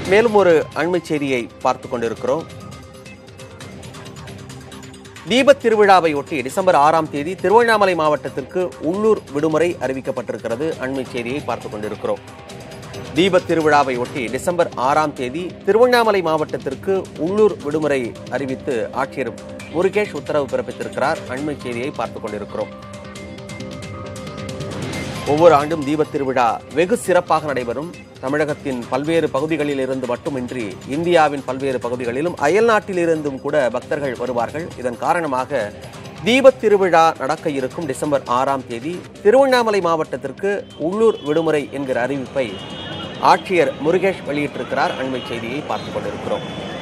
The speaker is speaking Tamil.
மேலும் ஒரு அண்மை செய்தியை பார்த்து கொண்டிருக்கிறோம் தீபத் திருவிழாவை ஒட்டி டிசம்பர் ஆறாம் தேதி திருவண்ணாமலை மாவட்டத்திற்கு உள்ளூர் விடுமுறை அறிவிக்கப்பட்டிருக்கிறது அண்மை செய்தியை பார்த்து கொண்டிருக்கிறோம் தீபத் திருவிழாவை ஒட்டி டிசம்பர் ஆறாம் தேதி திருவண்ணாமலை மாவட்டத்திற்கு உள்ளூர் விடுமுறை அறிவித்து ஆட்சியர் முருகேஷ் உத்தரவு பிறப்பித்திருக்கிறார் அண்மை செய்தியை பார்த்து கொண்டிருக்கிறோம் ஒவ்வொரு ஆண்டும் தீபத் திருவிழா வெகு சிறப்பாக நடைபெறும் தமிழகத்தின் பல்வேறு பகுதிகளில் இருந்து மட்டுமின்றி இந்தியாவின் பல்வேறு பகுதிகளிலும் அயல்நாட்டில் இருந்தும் கூட பக்தர்கள் வருவார்கள் இதன் காரணமாக தீபத் திருவிழா நடக்க இருக்கும் டிசம்பர் ஆறாம் தேதி திருவண்ணாமலை மாவட்டத்திற்கு உள்ளூர் விடுமுறை என்கிற அறிவிப்பை ஆட்சியர் முருகேஷ் வெளியிட்டிருக்கிறார் அண்மை செய்தியை பார்த்துக் கொண்டிருக்கிறோம்